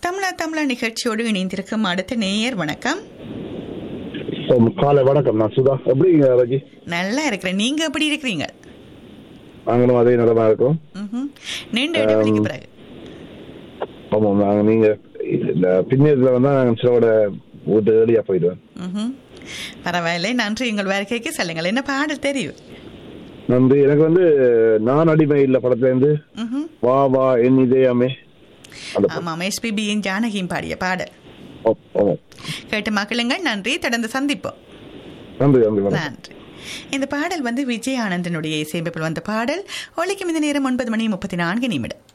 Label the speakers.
Speaker 1: தமிழா தமிழா நிகழ்ச்சியோடு இணைந்திருக்கும் அடுத்த நேயர் வணக்கம்
Speaker 2: ஓ, காலை வணக்கம் நான் சுதா எப்படிங்க ரஜி
Speaker 1: நல்லா இருக்கிறேன் நீங்க எப்படி இருக்கிறீங்க
Speaker 2: நாங்களும் அதே நிலமா இருக்கோம்
Speaker 1: ம்ஹும். நீண்ட இடைவெளிக்கு பிறகு
Speaker 2: ஆமாம் நாங்க நீங்க இந்த பின்னேறதுல வந்தா நாங்க சிலோட வீட்டு ஏர்லியா போயிடுவேன்
Speaker 1: ம்ஹும். பரவாயில்லை நன்றி உங்கள் வருகைக்கு சொல்லுங்கள் என்ன பாடல் தெரியும்
Speaker 2: நன்றி எனக்கு வந்து நான் அடிமை இல்ல படத்துல இருந்து
Speaker 1: ம்ஹும்.
Speaker 2: வா வா என் இதயமே அந்த படம்.
Speaker 1: ஆமாம் எஸ்பிபியின் ஜானகியும் பாடிய பாடல்
Speaker 2: ஆ- ஆமாம்
Speaker 1: கேட்டு மக்களுங்கள் நன்றி தொடர்ந்து சந்திப்போம்
Speaker 2: நன்றி நன்றி வணக்கம்
Speaker 1: நன்றி இந்த பாடல் வந்து விஜய் ஆனந்தனுடைய இசையமைப்பில் வந்த பாடல் ஒலிக்கும் இந்த நேரம் ஒன்பது மணி முப்பத்தி நான்கு நிமிடம்